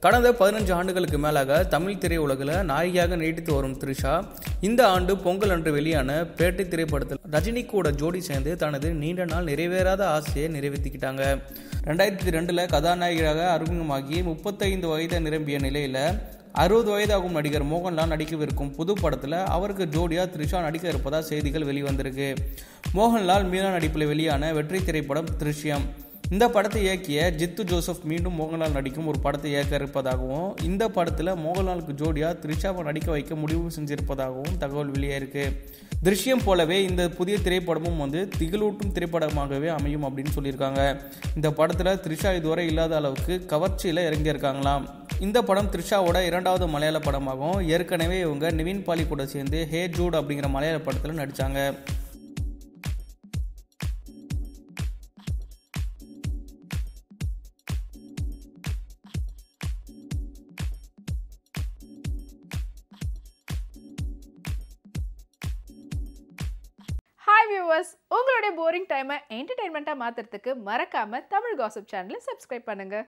கடந்த பதினஞ்சு ஆண்டுகளுக்கு மேலாக தமிழ் திரையுலகில் நாயகியாக நீடித்து வரும் த்ரிஷா இந்த ஆண்டு பொங்கல் அன்று வெளியான பேட்டை திரைப்படத்தில் ரஜினி கூட ஜோடி சேர்ந்து தனது நீண்ட நாள் நிறைவேறாத ஆசையை நிறைவேற்றிக்கிட்டாங்க ரெண்டாயிரத்தி ரெண்டில் கதாநாயகியாக அறிமுகமாகி முப்பத்தைந்து வயதை நிரம்பிய நிலையில் அறுபது வயதாகும் நடிகர் மோகன்லால் நடிக்கவிருக்கும் புது படத்தில் அவருக்கு ஜோடியாக த்ரிஷா நடிக்க இருப்பதா செய்திகள் வெளிவந்திருக்கு மோகன்லால் மீனா நடிப்பில் வெளியான வெற்றி திரைப்படம் திருஷ்யம் இந்த படத்தை இயக்கிய ஜித்து ஜோசப் மீண்டும் மோகன்லால் நடிக்கும் ஒரு படத்தை இயக்க இருப்பதாகவும் இந்த படத்தில் மோகன்லாலுக்கு ஜோடியாக த்ரிஷாவை நடிக்க வைக்க முடிவு செஞ்சிருப்பதாகவும் தகவல் வெளியாயிருக்கு திருஷ்யம் போலவே இந்த புதிய திரைப்படமும் வந்து திகிலூட்டும் திரைப்படமாகவே அமையும் அப்படின்னு சொல்லியிருக்காங்க இந்த படத்தில் த்ரிஷா இதுவரை இல்லாத அளவுக்கு கவர்ச்சியில் இறங்கியிருக்காங்களாம் இந்த படம் த்ரிஷாவோட இரண்டாவது மலையாள படமாகும் ஏற்கனவே இவங்க நிவின் பாலி கூட சேர்ந்து ஹே ஜூட் அப்படிங்கிற மலையாள படத்தில் நடித்தாங்க ஹாய் வியூவர்ஸ் உங்களுடைய போரிங் டைமை என்டர்டைன்மெண்ட்டாக மாற்றுறதுக்கு மறக்காமல் தமிழ் காசிப் சேனலை சப்ஸ்கிரைப் பண்ணுங்கள்